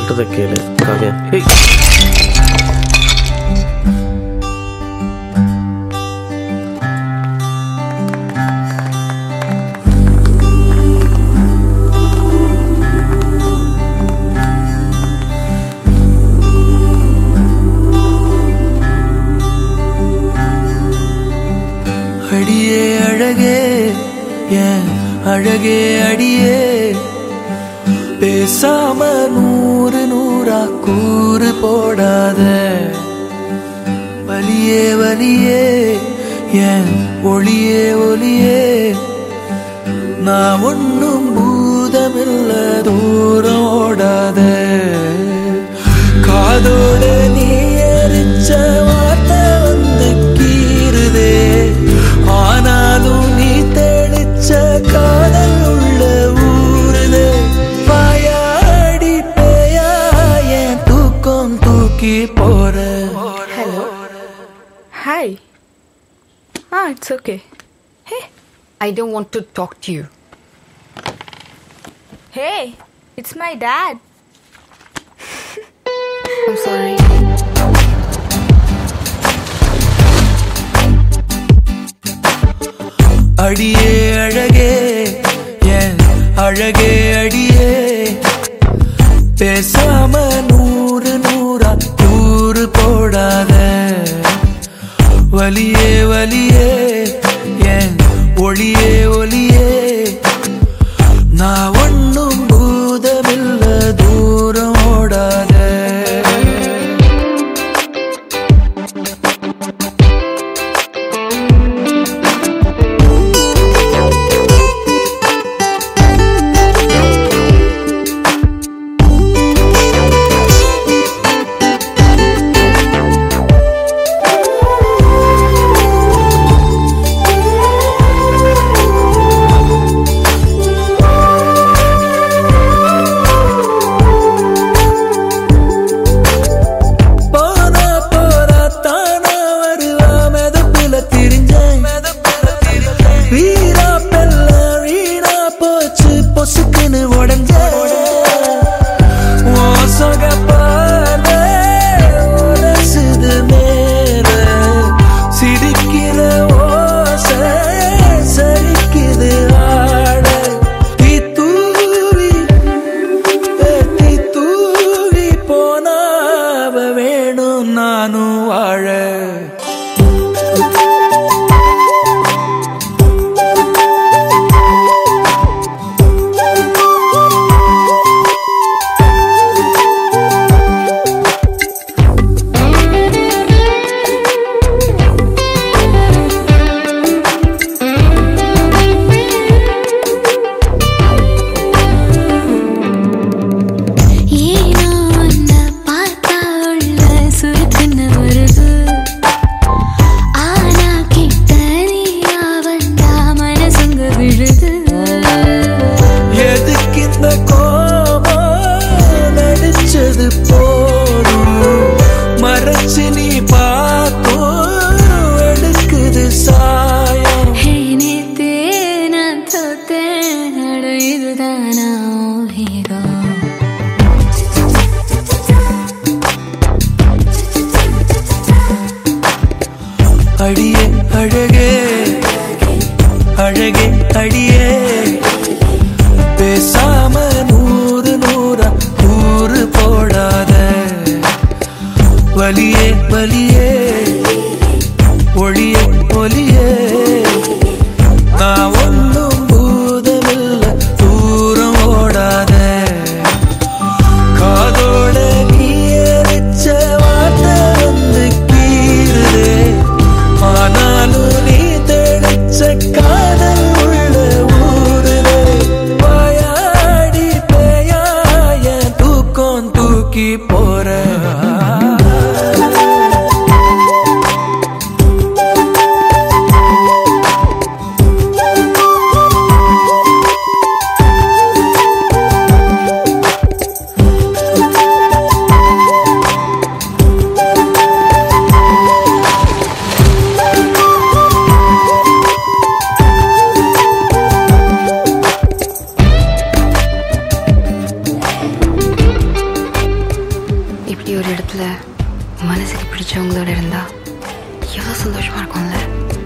சொல்றத கேளு காவியா ஏய் அடியே அழகே ஏன் அழகே அடியே பேசாம நூறு நூறா கூறு போடாத வலியே வலியே ஏன் ஒளியே ஒளியே நான் ஒன்னும் பூதமில்ல தூரம் ஓடாத காதோட நீ எரிச்ச வார்த்தை வந்து கீறுதே ஆனாலும் நீ தெளிச்ச காதல் உள்ள ஊறுதே வாயாடி பேயா என் தூக்கம் தூக்கி போற Hello. Hi. Ah, it's okay. Hey, I don't want to talk to you. hey, it's my dad. I'm sorry. அடியே அழகே என் அழகே அடியே பேசாம நூறு நூறா கூறு போடாத வலியே வலியே என் ஒளியே ஒளியே நான் ஒன்னும் பூதமில்ல தூரம் ஓடாத போனா போறா தானா வருவா மெதப்புல திரிஞ்சேன் வீரா பெல்ல வீணா போச்சு பொசுக்குன்னு உடஞ்ச ஓசக பார்வை உரசுது மேல சிரிக்கிற ஓசை சரிக்குது ஆட தீ தூவி தட்டி தூவி போனாவ வேணும் நானும் வாழ ஏனோ உன்னை பார்த்தா உள்ள சுருக்குன்னு வருது. ஆனா கிட்ட நீயா வந்தா மனசுங்க விழுது. எதுக்கு இந்த கோபம் நடிச்சது போதும் மறைச்சு நீ பார்த்தும் எடுக்குது சாயம் ஹே, நேத்தே நான் தோத்தேன். அட, இதுதானா உன் வேகம்? அடியே அழகே அழகே அடியே பேசாம நூறு நூறா கூறு போடாத வலியே வலியே ஒளியே ஒளியே நான் ஒன்னும் பூதமில்ல தூரம் ஓடாத ஒரு இடத்துல மனசுக்கு பிடிச்சவங்களோட இருந்தா எவ்வளோ சந்தோஷமா இருக்கும்ல